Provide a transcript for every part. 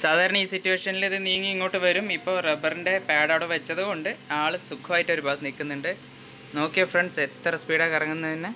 സാധാരണ ഈ സിറ്റുവേഷനിൽ ഇത് നീങ്ങി ഇങ്ങോട്ട് വരും ഇപ്പോൾ റബ്ബറിൻ്റെ പാഡ് അവിടെ വെച്ചത് കൊണ്ട് ആൾ സുഖമായിട്ട് ഒരു ഭാഗത്ത് നിൽക്കുന്നുണ്ട് നോക്കിയ ഫ്രണ്ട്സ് എത്ര സ്പീഡാണ് കറങ്ങുന്നതിന്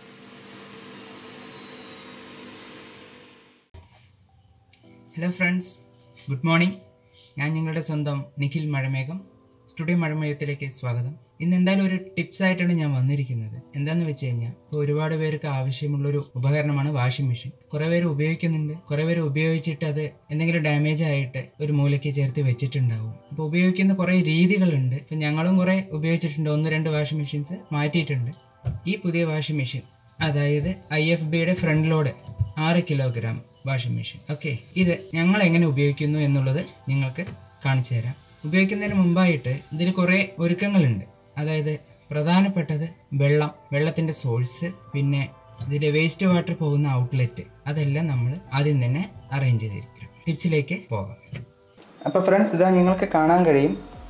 ഹലോ ഫ്രണ്ട്സ് ഗുഡ് മോർണിംഗ് ഞാൻ നിങ്ങളുടെ സ്വന്തം നിഖിൽ മഴമേഘം സ്റ്റുഡിയോ മഴമേഘത്തിലേക്ക് സ്വാഗതം ഇന്ന് എന്തായാലും ഒരു ടിപ്സ് ആയിട്ടാണ് ഞാൻ വന്നിരിക്കുന്നത് എന്താന്ന് വെച്ച് കഴിഞ്ഞാൽ ഇപ്പോൾ ഒരുപാട് പേർക്ക് ആവശ്യമുള്ളൊരു ഉപകരണമാണ് വാഷിംഗ് മെഷീൻ കുറേ പേര് ഉപയോഗിക്കുന്നുണ്ട് കുറേ പേര് ഉപയോഗിച്ചിട്ട് അത് എന്തെങ്കിലും ഡാമേജ് ആയിട്ട് ഒരു മൂലയ്ക്ക് ചേർത്ത് വെച്ചിട്ടുണ്ടാവും അപ്പോൾ ഉപയോഗിക്കുന്ന കുറേ രീതികളുണ്ട് ഇപ്പം ഞങ്ങളും കുറേ ഉപയോഗിച്ചിട്ടുണ്ട് ഒന്ന് രണ്ട് വാഷിംഗ് മെഷീൻസ് മാറ്റിയിട്ടുണ്ട് ഈ പുതിയ വാഷിംഗ് മെഷീൻ അതായത് ഐ എഫ് ബിയുടെ ഫ്രണ്ട് ലോഡ് ആറ് കിലോഗ്രാം വാഷിംഗ് മെഷീൻ ഓക്കെ ഇത് ഞങ്ങൾ എങ്ങനെ ഉപയോഗിക്കുന്നു എന്നുള്ളത് നിങ്ങൾക്ക് കാണിച്ചു തരാം ഉപയോഗിക്കുന്നതിന് മുമ്പായിട്ട് ഇതിൽ കുറേ ഒരുക്കങ്ങളുണ്ട് അതായത് പ്രധാനപ്പെട്ടത് വെള്ളം വെള്ളത്തിൻ്റെ സോഴ്സ് പിന്നെ ഇതിലെ വേസ്റ്റ് വാട്ടർ പോകുന്ന ഔട്ട്ലെറ്റ് അതെല്ലാം നമ്മൾ ആദ്യം തന്നെ അറേഞ്ച് ചെയ്തിരിക്കും ടിപ്സിലേക്ക് പോകാം അപ്പോൾ ഫ്രണ്ട്സ് ഇതാ നിങ്ങൾക്ക് കാണാൻ കഴിയും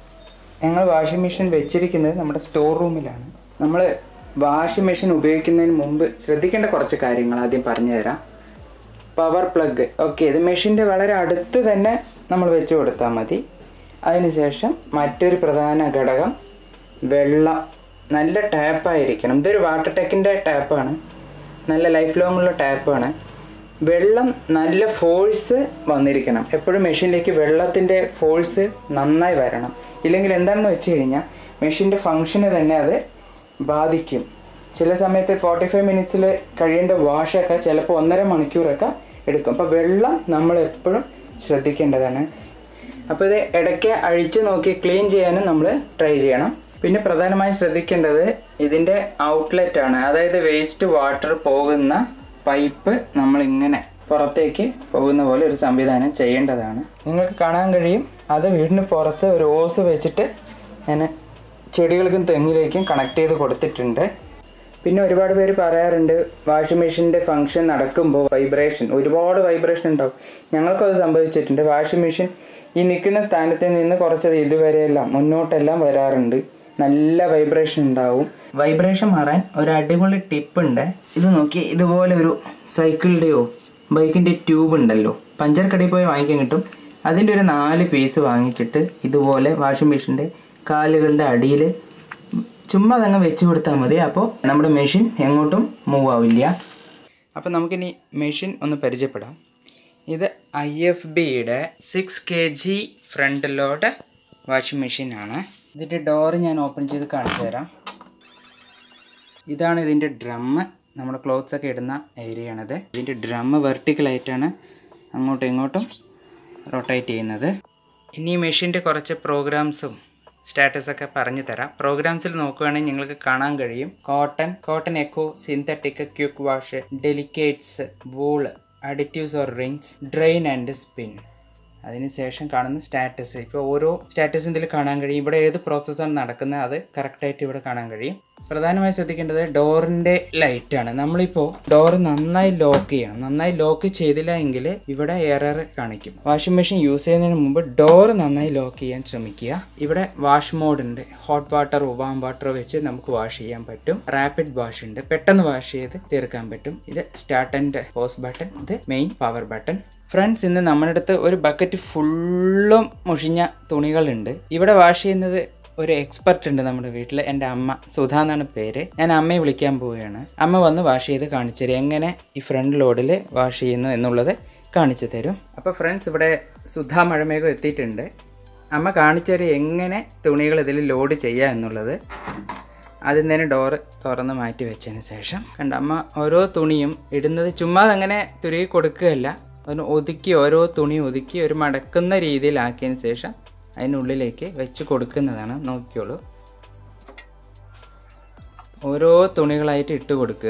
ഞങ്ങൾ വാഷിംഗ് മെഷീൻ വെച്ചിരിക്കുന്നത് നമ്മുടെ സ്റ്റോർ റൂമിലാണ് നമ്മൾ വാഷിംഗ് മെഷീൻ ഉപയോഗിക്കുന്നതിന് മുമ്പ് ശ്രദ്ധിക്കേണ്ട കുറച്ച് കാര്യങ്ങൾ ആദ്യം പറഞ്ഞു തരാം പവർ പ്ലഗ് ഓക്കെ ഇത് മെഷീൻ്റെ വളരെ അടുത്ത് തന്നെ നമ്മൾ വെച്ച് കൊടുത്താൽ മതി അതിനുശേഷം മറ്റൊരു പ്രധാന ഘടകം വെള്ളം നല്ല ടാപ്പായിരിക്കണം ഇതൊരു വാട്ടർ ടെക്കിൻ്റെ ടാപ്പാണ് നല്ല ലൈഫ് ലോങ് ഉള്ള ടാപ്പാണ് വെള്ളം നല്ല ഫോഴ്സ് വന്നിരിക്കണം എപ്പോഴും മെഷീനിലേക്ക് വെള്ളത്തിൻ്റെ ഫോഴ്സ് നന്നായി വരണം ഇല്ലെങ്കിൽ എന്താണെന്ന് വെച്ച് കഴിഞ്ഞാൽ മെഷീൻ്റെ ഫങ്ഷന് തന്നെ അത് ബാധിക്കും ചില സമയത്ത് ഫോർട്ടി ഫൈവ് മിനിറ്റ്സിൽ കഴിയേണ്ട വാഷൊക്കെ ചിലപ്പോൾ ഒന്നര മണിക്കൂറൊക്കെ എടുക്കും അപ്പോൾ വെള്ളം നമ്മൾ എപ്പോഴും ശ്രദ്ധിക്കേണ്ടതാണ് അപ്പോൾ ഇത് ഇടയ്ക്ക് അഴിച്ച് നോക്കി ക്ലീൻ ചെയ്യാനും നമ്മൾ ട്രൈ ചെയ്യണം പിന്നെ പ്രധാനമായും ശ്രദ്ധിക്കേണ്ടത് ഇതിൻ്റെ ഔട്ട്ലെറ്റ് ആണ് അതായത് വേസ്റ്റ് വാട്ടർ പോകുന്ന പൈപ്പ് നമ്മളിങ്ങനെ പുറത്തേക്ക് പോകുന്ന പോലെ ഒരു സംവിധാനം ചെയ്യേണ്ടതാണ് നിങ്ങൾക്ക് കാണാൻ കഴിയും അത് വീടിന് പുറത്ത് ഒരു ഓസ് വെച്ചിട്ട് ഞാൻ ചെടികൾക്കും തെങ്ങിലേക്കും കണക്ട് ചെയ്ത് കൊടുത്തിട്ടുണ്ട് പിന്നെ ഒരുപാട് പേര് പറയാറുണ്ട് വാഷിംഗ് മെഷീൻ്റെ ഫങ്ഷൻ നടക്കുമ്പോൾ വൈബ്രേഷൻ ഒരുപാട് വൈബ്രേഷൻ ഉണ്ടാവും ഞങ്ങൾക്കത് സംഭവിച്ചിട്ടുണ്ട് വാഷിംഗ് മെഷീൻ ഈ നിൽക്കുന്ന സ്ഥാനത്ത് നിന്ന് കുറച്ചത് ഇതുവരെയെല്ലാം മുന്നോട്ടെല്ലാം വരാറുണ്ട് നല്ല വൈബ്രേഷൻ ഉണ്ടാവും വൈബ്രേഷൻ മാറാൻ ഒരു അടിപൊളി ടിപ്പ് ഉണ്ട് ഇത് നോക്കി ഇതുപോലെ ഒരു സൈക്കിളിൻ്റെയോ ബൈക്കിൻ്റെ ട്യൂബ് ഉണ്ടല്ലോ പഞ്ചർ കടയിൽ പോയി വാങ്ങിക്കാൻ കിട്ടും അതിൻ്റെ ഒരു നാല് പീസ് വാങ്ങിച്ചിട്ട് ഇതുപോലെ വാഷിംഗ് മെഷീൻ്റെ കാലുകളുടെ അടിയിൽ ചുമ്മാ അതങ്ങ് വെച്ച് കൊടുത്താൽ മതി അപ്പോൾ നമ്മുടെ മെഷീൻ എങ്ങോട്ടും മൂവ് ആവില്ല അപ്പോൾ നമുക്കിനി മെഷീൻ ഒന്ന് പരിചയപ്പെടാം ഇത് ഐ എഫ് ബിയുടെ six K G front load washing മെഷീനാണ് ഇതിൻ്റെ ഡോറ് ഞാൻ ഓപ്പൺ ചെയ്ത് കാണിച്ചു തരാം ഇതാണ് ഇതിൻ്റെ ഡ്രമ്മ് നമ്മുടെ ക്ലോത്ത്സ് ഒക്കെ ഇടുന്ന ഏരിയ ആണിത് ഇതിൻ്റെ ഡ്രമ്മ് വെർട്ടിക്കലായിട്ടാണ് അങ്ങോട്ടും ഇങ്ങോട്ടും റൊട്ടേറ്റ് ചെയ്യുന്നത് ഇനി ഈ മെഷീൻ്റെ കുറച്ച് പ്രോഗ്രാംസും സ്റ്റാറ്റസ് ഒക്കെ പറഞ്ഞു തരാം പ്രോഗ്രാംസിൽ നോക്കുകയാണെങ്കിൽ നിങ്ങൾക്ക് കാണാൻ കഴിയും cotton cotton eco synthetic quick wash delicates wool additives or rinse drain and spin അതിനുശേഷം കാണുന്ന സ്റ്റാറ്റസ് ഇപ്പോൾ ഓരോ സ്റ്റാറ്റസും ഇതിൽ കാണാൻ കഴിയും ഇവിടെ ഏത് പ്രോസസ്സാണ് നടക്കുന്നത് അത് കറക്റ്റായിട്ട് ഇവിടെ കാണാൻ കഴിയും പ്രധാനമായി ശ്രദ്ധിക്കേണ്ടത് ഡോറിൻ്റെ ലൈറ്റാണ് നമ്മളിപ്പോൾ ഡോർ നന്നായി ലോക്ക് ചെയ്യണം നന്നായി ലോക്ക് ചെയ്തില്ല എങ്കിൽ ഇവിടെ എറർ കാണിക്കും വാഷിംഗ് മെഷീൻ യൂസ് ചെയ്യുന്നതിന് മുമ്പ് ഡോർ നന്നായി ലോക്ക് ചെയ്യാൻ ശ്രമിക്കുക ഇവിടെ വാഷ് മോഡ് ഉണ്ട് ഹോട്ട് വാട്ടർ വാം വാട്ടർ വെച്ച് നമുക്ക് വാഷ് ചെയ്യാൻ പറ്റും റാപ്പിഡ് വാഷ് ഉണ്ട് പെട്ടെന്ന് വാഷ് ചെയ്ത് തീർക്കാൻ പറ്റും ഇത് സ്റ്റാർട്ട് ആൻഡ് പോസ് ബട്ടൺ ഇത് മെയിൻ പവർ ബട്ടൺ ഫ്രണ്ട്സ് ഇന്ന് നമ്മുടെ അടുത്ത് ഒരു ബക്കറ്റ് ഫുള്ളും മുഷിഞ്ഞ തുണികളുണ്ട് ഇവിടെ വാഷ് ചെയ്യുന്നത് ഒരു എക്സ്പെർട്ട് ഉണ്ട് നമ്മുടെ വീട്ടിൽ എൻ്റെ അമ്മ സുധ എന്നാണ് പേര് ഞാൻ അമ്മയെ വിളിക്കാൻ പോവുകയാണ് അമ്മ വന്ന് വാഷ് ചെയ്ത് കാണിച്ചു തരും എങ്ങനെ ഈ ഫ്രണ്ട് ലോഡിൽ വാഷ് ചെയ്യുന്നു എന്നുള്ളത് കാണിച്ചു തരും അപ്പോൾ ഫ്രണ്ട്സ് ഇവിടെ സുധ മഴമേഘം എത്തിയിട്ടുണ്ട് അമ്മ കാണിച്ചു തരും എങ്ങനെ തുണികൾ ഇതിൽ ലോഡ് ചെയ്യുക എന്നുള്ളത് ആദ്യം തന്നെ ഡോറ് തുറന്ന് മാറ്റി വെച്ചതിന് ശേഷം കണ്ട അമ്മ ഓരോ തുണിയും ഇടുന്നത് ചുമ്മാ അങ്ങനെ തുരുകി കൊടുക്കുകയല്ല അതിന് ഒതുക്കി ഓരോ തുണി ഒതുക്കി ഒരു മടക്കുന്ന രീതിയിലാക്കിയതിന് ശേഷം അതിനുള്ളിലേക്ക് വെച്ച് കൊടുക്കുന്നതാണ് നോക്കിയോളൂ ഓരോ തുണികളായിട്ട് ഇട്ട് കൊടുക്കുക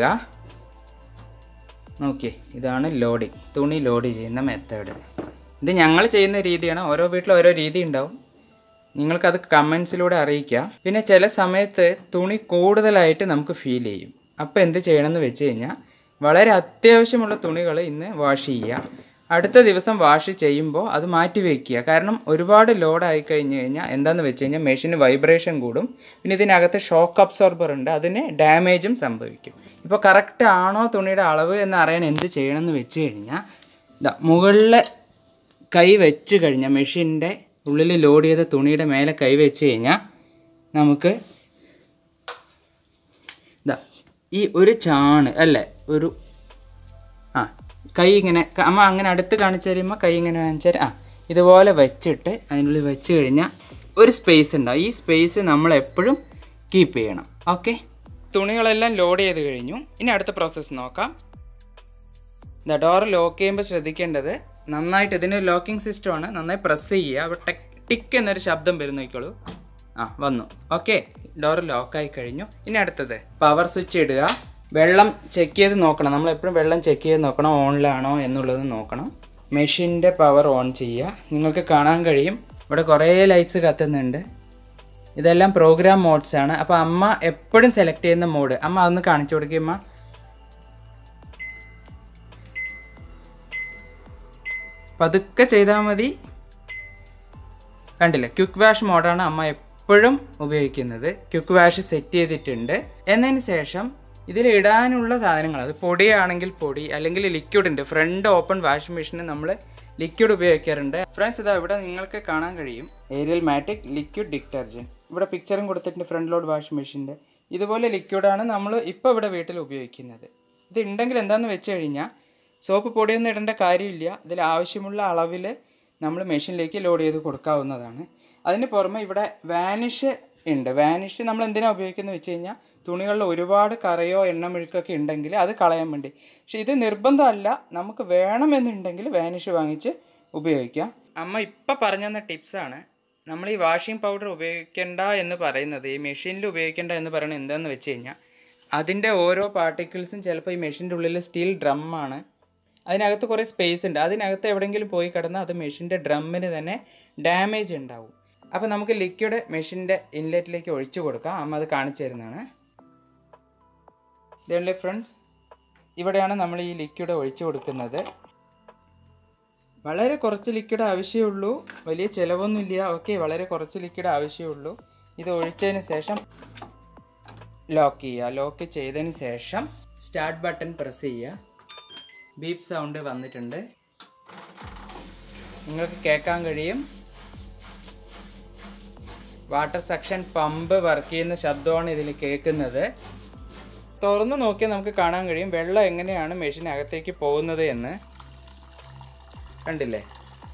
നോക്കി ഇതാണ് ലോഡിങ് തുണി ലോഡ് ചെയ്യുന്ന മെത്തേഡ് ഇത് ഞങ്ങൾ ചെയ്യുന്ന രീതിയാണ് ഓരോ വീട്ടിലും ഓരോ രീതി ഉണ്ടാവും നിങ്ങൾക്കത് കമൻസിലൂടെ അറിയിക്കുക പിന്നെ ചില സമയത്ത് തുണി കൂടുതലായിട്ട് നമുക്ക് ഫീൽ ചെയ്യും അപ്പോൾ എന്ത് ചെയ്യണമെന്ന് വെച്ച് കഴിഞ്ഞാൽ വളരെ അത്യാവശ്യമുള്ള തുണികൾ ഇന്ന് വാഷ് ചെയ്യുക അടുത്ത ദിവസം വാഷ് ചെയ്യുമ്പോൾ അത് മാറ്റി വയ്ക്കുക കാരണം ഒരുപാട് ലോഡായി കഴിഞ്ഞ് കഴിഞ്ഞാൽ എന്താണെന്ന് വെച്ച് കഴിഞ്ഞാൽ മെഷീന് വൈബ്രേഷൻ കൂടും പിന്നെ ഇതിനകത്ത് ഷോക്ക് അബ്സോർബർ ഉണ്ട് അതിന് ഡാമേജും സംഭവിക്കും ഇപ്പോൾ കറക്റ്റ് ആണോ തുണിയുടെ അളവ് എന്ന് അറിയാൻ എന്ത് ചെയ്യണമെന്ന് വെച്ച് കഴിഞ്ഞാൽ ഇതാ മുകളിലെ കൈ വെച്ച് കഴിഞ്ഞാൽ മെഷീൻ്റെ ഉള്ളിൽ ലോഡ് ചെയ്ത തുണിയുടെ മേലെ കൈ വെച്ച് കഴിഞ്ഞാൽ നമുക്ക് ഇതാ ഈ ഒരു ചാണ് അല്ലേ ഒരു ആ കൈ ഇങ്ങനെ ക- അമ്മ അങ്ങനെ അടുത്ത് കാണിച്ചു തരുമ്പോൾ കൈ ഇങ്ങനെ കാണിച്ചാൽ ആ ഇതുപോലെ വെച്ചിട്ട് അതിനുള്ളിൽ വെച്ച് കഴിഞ്ഞാൽ ഒരു സ്പേസ് ഉണ്ടാവും ഈ സ്പേസ് നമ്മൾ എപ്പോഴും കീപ്പ് ചെയ്യണം ഓക്കെ തുണികളെല്ലാം ലോഡ് ചെയ്ത് കഴിഞ്ഞു ഇനി അടുത്ത പ്രോസസ്സ് നോക്കാം ഇതാ ഡോർ ലോക്ക് ചെയ്യുമ്പോൾ ശ്രദ്ധിക്കേണ്ടത് നന്നായിട്ട് ഇതിന് ലോക്കിംഗ് സിസ്റ്റമാണ് നന്നായി പ്രസ് ചെയ്യുക അപ്പോൾ ടെക് ടിക്ക് എന്നൊരു ശബ്ദം വരും നോക്കിക്കോളൂ ആ വന്നു ഓക്കെ ഡോർ ലോക്കായി കഴിഞ്ഞു ഇനി അടുത്തത് പവർ സ്വിച്ച് ഇടുക വെള്ളം ചെക്ക് ചെയ്ത് നോക്കണം നമ്മൾ എപ്പോഴും വെള്ളം ചെക്ക് ചെയ്ത് നോക്കണം ഓണിലാണോ എന്നുള്ളത് നോക്കണം മെഷീൻ്റെ പവർ ഓൺ ചെയ്യുക നിങ്ങൾക്ക് കാണാൻ കഴിയും ഇവിടെ കുറേ ലൈറ്റ്സ് കത്തുന്നുണ്ട് ഇതെല്ലാം പ്രോഗ്രാം മോഡ്സ് ആണ് അപ്പോൾ അമ്മ എപ്പോഴും സെലക്ട് ചെയ്യുന്ന മോഡ് അമ്മ അതൊന്ന് കാണിച്ചു കൊടുക്കുമ്മ പതുക്കെ ചെയ്താൽ മതി കണ്ടില്ലേ ക്വിക്ക് വാഷ് മോഡാണ് അമ്മ എപ്പോഴും ഉപയോഗിക്കുന്നത് ക്വിക്ക് വാഷ് സെറ്റ് ചെയ്തിട്ടുണ്ട് എന്നതിന് ശേഷം ഇതിൽ ഇടാനുള്ള സാധനങ്ങൾ അത് പൊടിയാണെങ്കിൽ പൊടി അല്ലെങ്കിൽ ലിക്വിഡ് ഉണ്ട് ഫ്രണ്ട് ഓപ്പൺ വാഷിംഗ് മെഷീന് നമ്മൾ ലിക്വിഡ് ഉപയോഗിക്കാറുണ്ട് ഫ്രണ്ട്സ് ഇതാ ഇവിടെ നിങ്ങൾക്ക് കാണാൻ കഴിയും ഏരിയൽ മാറ്റിക് ലിക്വിഡ് ഡിറ്റർജൻറ്റ് ഇവിടെ പിക്ചറും കൊടുത്തിട്ടുണ്ട് ഫ്രണ്ട് ലോഡ് വാഷിംഗ് മെഷീൻ്റെ ഇതുപോലെ ലിക്വിഡാണ് നമ്മൾ ഇപ്പോൾ ഇവിടെ വീട്ടിൽ ഉപയോഗിക്കുന്നത് ഇത് ഉണ്ടെങ്കിൽ എന്താണെന്ന് വെച്ച് കഴിഞ്ഞാൽ സോപ്പ് പൊടിയൊന്നും ഇടേണ്ട കാര്യമില്ല ഇതിൽ ആവശ്യമുള്ള അളവിൽ നമ്മൾ മെഷീനിലേക്ക് ലോഡ് ചെയ്ത് കൊടുക്കാവുന്നതാണ് അതിന് പുറമെ ഇവിടെ വാനിഷ് ഉണ്ട് വാനിഷ് നമ്മൾ എന്തിനാണ് ഉപയോഗിക്കുന്നത് വെച്ച് കഴിഞ്ഞാൽ തുണികളിൽ ഒരുപാട് കറയോ എണ്ണമെഴുക്കൊക്കെ ഉണ്ടെങ്കിൽ അത് കളയാൻ വേണ്ടി പക്ഷെ ഇത് നിർബന്ധമല്ല നമുക്ക് വേണമെന്നുണ്ടെങ്കിൽ വാനിഷ് വാങ്ങിച്ച് ഉപയോഗിക്കാം അമ്മ ഇപ്പം പറഞ്ഞു തന്ന ടിപ്സാണ് നമ്മൾ ഈ വാഷിംഗ് പൗഡർ ഉപയോഗിക്കേണ്ട എന്ന് പറയുന്നത് ഈ മെഷീനിൽ ഉപയോഗിക്കേണ്ട എന്ന് പറയുന്നത് എന്താണെന്ന് വെച്ച് കഴിഞ്ഞാൽ അതിൻ്റെ ഓരോ പാർട്ടിക്കിൾസും ചിലപ്പോൾ ഈ മെഷീൻ്റെ ഉള്ളിൽ സ്റ്റീൽ ഡ്രമ്മാണ് അതിനകത്ത് കുറേ സ്പേസ് ഉണ്ട് അതിനകത്ത് എവിടെയെങ്കിലും പോയി കിടന്നാൽ അത് മെഷീൻ്റെ ഡ്രമ്മിന് തന്നെ ഡാമേജ് ഉണ്ടാവും അപ്പോൾ നമുക്ക് ലിക്വിഡ് മെഷീൻ്റെ ഇൻലെറ്റിലേക്ക് ഒഴിച്ചു കൊടുക്കാം അമ്മ അത് കാണിച്ചു തരുന്നതാണ് ഇതേ ഫ്രണ്ട്സ് ഇവിടെയാണ് നമ്മൾ ഈ ലിക്വിഡ് ഒഴിച്ചു കൊടുക്കുന്നത് വളരെ കുറച്ച് ലിക്വിഡ് ആവശ്യമുള്ളൂ വലിയ ചിലവൊന്നുമില്ല ഓക്കെ വളരെ കുറച്ച് ലിക്വിഡ് ആവശ്യമുള്ളൂ ഇത് ഒഴിച്ചതിന് ശേഷം ലോക്ക് ചെയ്യുക ലോക്ക് ചെയ്തതിന് ശേഷം സ്റ്റാർട്ട് ബട്ടൺ പ്രസ് ചെയ്യുക ബീപ്പ് സൗണ്ട് വന്നിട്ടുണ്ട് നിങ്ങൾക്ക് കേൾക്കാൻ കഴിയും വാട്ടർ സെക്ഷൻ പമ്പ് വർക്ക് ചെയ്യുന്ന ശബ്ദമാണ് ഇതിൽ കേൾക്കുന്നത് തുറന്ന് നോക്കിയാൽ നമുക്ക് കാണാൻ കഴിയും വെള്ളം എങ്ങനെയാണ് മെഷീനകത്തേക്ക് പോകുന്നത് എന്ന് കണ്ടില്ലേ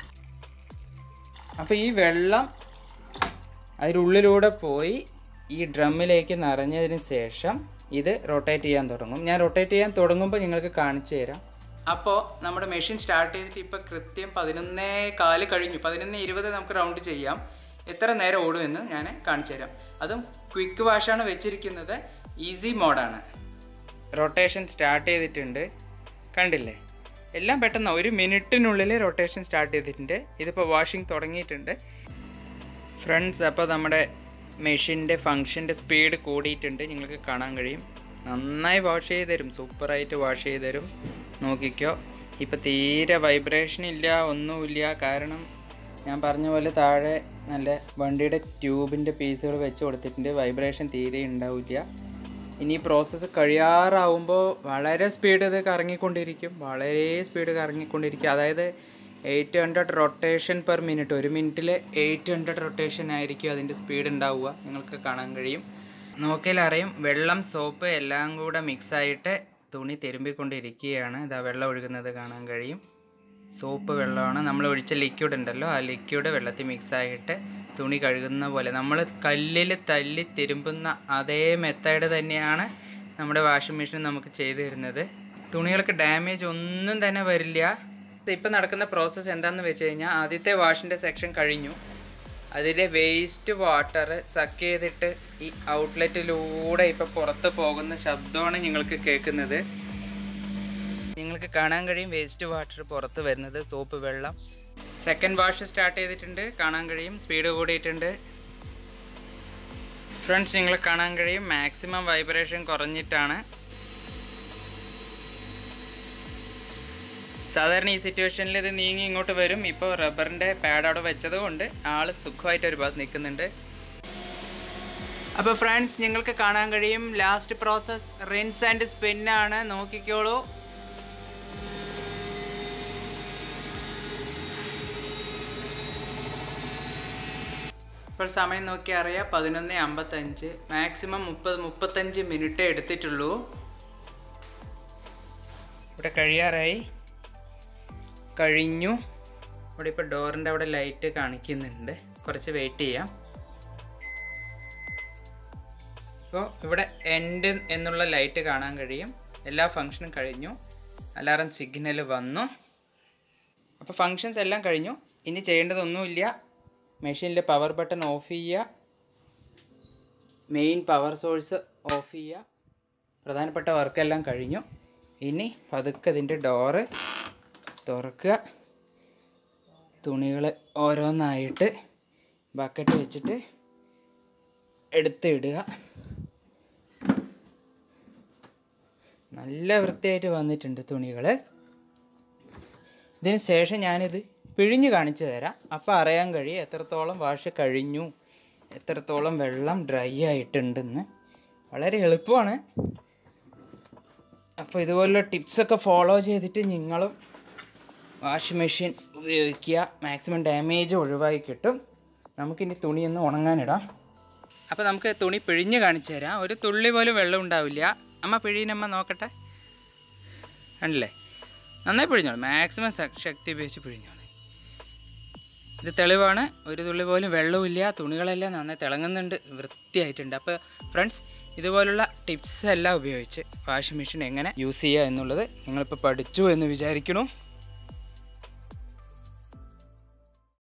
അപ്പോൾ ഈ വെള്ളം അതിനുള്ളിലൂടെ പോയി ഈ ഡ്രമ്മിലേക്ക് നിറഞ്ഞതിന് ശേഷം ഇത് റൊട്ടേറ്റ് ചെയ്യാൻ തുടങ്ങും ഞാൻ റൊട്ടേറ്റ് ചെയ്യാൻ തുടങ്ങുമ്പോൾ നിങ്ങൾക്ക് കാണിച്ചു തരാം അപ്പോൾ നമ്മുടെ മെഷീൻ സ്റ്റാർട്ട് ചെയ്തിട്ട് ഇപ്പോൾ കൃത്യം പതിനൊന്നേ കാല് കഴിഞ്ഞു പതിനൊന്ന് ഇരുപത് നമുക്ക് റൗണ്ട് ചെയ്യാം എത്ര നേരം ഓടുമെന്ന് ഞാൻ കാണിച്ചു തരാം അതും ക്വിക്ക് വാഷാണ് വെച്ചിരിക്കുന്നത് ഈസി മോഡാണ് റൊട്ടേഷൻ സ്റ്റാർട്ട് ചെയ്തിട്ടുണ്ട് കണ്ടില്ലേ എല്ലാം പെട്ടെന്ന് ഒരു മിനിറ്റിനുള്ളിൽ റൊട്ടേഷൻ സ്റ്റാർട്ട് ചെയ്തിട്ടുണ്ട് ഇതിപ്പോൾ വാഷിംഗ് തുടങ്ങിയിട്ടുണ്ട് ഫ്രണ്ട്സ് അപ്പോൾ നമ്മുടെ മെഷീൻ്റെ ഫങ്ഷൻ്റെ സ്പീഡ് കൂടിയിട്ടുണ്ട് നിങ്ങൾക്ക് കാണാൻ കഴിയും നന്നായി വാഷ് ചെയ്ത് തരും സൂപ്പറായിട്ട് വാഷ് ചെയ്ത് തരും നോക്കിക്കോ ഇപ്പം തീരെ വൈബ്രേഷൻ ഇല്ല ഒന്നുമില്ല കാരണം ഞാൻ പറഞ്ഞ പോലെ താഴെ നല്ല വണ്ടിയുടെ ട്യൂബിൻ്റെ പീസുകൾ വെച്ച് കൊടുത്തിട്ടുണ്ട് വൈബ്രേഷൻ തീരെ ഉണ്ടാവില്ല ഇനി പ്രോസസ്സ് കഴിയാറാവുമ്പോൾ വളരെ സ്പീഡ് ഇത് കറങ്ങിക്കൊണ്ടിരിക്കും വളരെ സ്പീഡ് കറങ്ങിക്കൊണ്ടിരിക്കും അതായത് eight hundred rotation per minute ഒരു മിനിറ്റിൽ എയ്റ്റ് ഹൺഡ്രഡ് റൊട്ടേഷൻ ആയിരിക്കും അതിൻ്റെ സ്പീഡ് ഉണ്ടാവുക നിങ്ങൾക്ക് കാണാൻ കഴിയും നോക്കിയാൽ അറിയും വെള്ളം സോപ്പ് എല്ലാം കൂടെ മിക്സായിട്ട് തുണി തിരുമ്പിക്കൊണ്ടിരിക്കുകയാണ് ഇതാ വെള്ളം ഒഴുകുന്നത് കാണാൻ കഴിയും സോപ്പ് വെള്ളമാണ് നമ്മൾ ഒഴിച്ച ലിക്വിഡ് ഉണ്ടല്ലോ ആ ലിക്വിഡ് വെള്ളത്തിൽ മിക്സായിട്ട് തുണി കഴുകുന്ന പോലെ നമ്മൾ കല്ലിൽ തല്ലി തിരുമ്പുന്ന അതേ മെത്തേഡ് തന്നെയാണ് നമ്മുടെ വാഷിംഗ് മെഷീൻ നമുക്ക് ചെയ്തു തരുന്നത് തുണികൾക്ക് ഡാമേജ് ഒന്നും തന്നെ വരില്ല ഇപ്പം നടക്കുന്ന പ്രോസസ്സ് എന്താണെന്ന് വെച്ച് കഴിഞ്ഞാൽ ആദ്യത്തെ വാഷിൻ്റെ സെക്ഷൻ കഴിഞ്ഞു അതിലെ വേസ്റ്റ് വാട്ടർ സക്ക് ചെയ്തിട്ട് ഈ ഔട്ട്ലെറ്റിലൂടെ ഇപ്പം പുറത്ത് പോകുന്ന ശബ്ദമാണ് നിങ്ങൾക്ക് കേൾക്കുന്നത് നിങ്ങൾക്ക് കാണാൻ കഴിയും വേസ്റ്റ് വാട്ടർ പുറത്ത് വരുന്നത് സോപ്പ് വെള്ളം സെക്കൻഡ് വാഷ് സ്റ്റാർട്ട് ചെയ്തിട്ടുണ്ട് കാണാൻ കഴിയും സ്പീഡ് കൂടിയിട്ടുണ്ട് ഫ്രണ്ട്സ് നിങ്ങൾ കാണാൻ കഴിയും മാക്സിമം വൈബ്രേഷൻ കുറഞ്ഞിട്ടാണ് സാധാരണ ഈ സിറ്റുവേഷനിൽ ഇത് നീങ്ങി ഇങ്ങോട്ട് വരും ഇപ്പോൾ റബ്ബറിൻ്റെ പാഡ് അവിടെ വെച്ചത് കൊണ്ട് ആൾ സുഖമായിട്ട് ഒരു ഭാഗത്ത് നിൽക്കുന്നുണ്ട് അപ്പോൾ ഫ്രണ്ട്സ് നിങ്ങൾക്ക് കാണാൻ കഴിയും ലാസ്റ്റ് പ്രോസസ് റിൻസ് ആൻഡ് സ്പിന്നാണ് നോക്കിക്കോളൂ ഇപ്പോൾ സമയം നോക്കി അറിയാം പതിനൊന്ന് അമ്പത്തഞ്ച് മാക്സിമം മുപ്പത് മുപ്പത്തഞ്ച് മിനിറ്റേ എടുത്തിട്ടുള്ളൂ ഇവിടെ കഴിയാറായി കഴിഞ്ഞു ഇവിടെ ഇപ്പോൾ ഡോറിൻ്റെ അവിടെ ലൈറ്റ് കാണിക്കുന്നുണ്ട് കുറച്ച് വെയിറ്റ് ചെയ്യാം ഇപ്പോൾ ഇവിടെ എൻഡ് എന്നുള്ള ലൈറ്റ് കാണാൻ കഴിയും എല്ലാ ഫങ്ഷനും കഴിഞ്ഞു അലാറം സിഗ്നൽ വന്നു അപ്പോൾ ഫങ്ഷൻസ് എല്ലാം കഴിഞ്ഞു ഇനി ചെയ്യേണ്ടതൊന്നുമില്ല മെഷീനിലെ പവർ ബട്ടൺ ഓഫ് ചെയ്യുക മെയിൻ പവർ സോഴ്സ് ഓഫ് ചെയ്യുക പ്രധാനപ്പെട്ട വർക്കെല്ലാം കഴിഞ്ഞു ഇനി പതുക്കെ ഇതിൻ്റെ ഡോറ് തുറക്കുക തുണികൾ ഓരോന്നായിട്ട് ബക്കറ്റ് വെച്ചിട്ട് എടുത്തിടുക നല്ല വൃത്തിയായിട്ട് വന്നിട്ടുണ്ട് തുണികൾ ഇതിന് ശേഷം ഞാനിത് പിഴിഞ്ഞ് കാണിച്ചു തരാം അപ്പോൾ അറിയാൻ കഴിയും എത്രത്തോളം വാഷ് കഴിഞ്ഞു എത്രത്തോളം വെള്ളം ഡ്രൈ ആയിട്ടുണ്ടെന്ന് വളരെ എളുപ്പമാണ് അപ്പോൾ ഇതുപോലുള്ള ടിപ്സൊക്കെ ഫോളോ ചെയ്തിട്ട് നിങ്ങളും വാഷിംഗ് മെഷീൻ ഉപയോഗിക്കുക മാക്സിമം ഡാമേജ് ഒഴിവായി കിട്ടും നമുക്കിനി തുണിയൊന്ന് ഉണങ്ങാനിടാം അപ്പോൾ നമുക്ക് തുണി പിഴിഞ്ഞ് കാണിച്ചു തരാം ഒരു തുള്ളി പോലും വെള്ളം ഉണ്ടാവില്ല അമ്മ പിഴീനമ്മ നോക്കട്ടെ കണ്ടില്ലേ നന്നായി പിഴിഞ്ഞോളൂ മാക്സിമം ശ- ശക്തി ഉപയോഗിച്ച് പിഴിഞ്ഞോളൂ ഇത് തെളിവാണ് ഒരു തുള്ളി പോലും വെള്ളമില്ല തുണികളെല്ലാം നന്നായി തിളങ്ങുന്നുണ്ട് വൃത്തിയായിട്ടുണ്ട് അപ്പോൾ ഫ്രണ്ട്സ് ഇതുപോലുള്ള ടിപ്സ് എല്ലാം ഉപയോഗിച്ച് വാഷിംഗ് മെഷീൻ എങ്ങനെ യൂസ് ചെയ്യുക എന്നുള്ളത് നിങ്ങളിപ്പോൾ പഠിച്ചു എന്ന് വിചാരിക്കുന്നു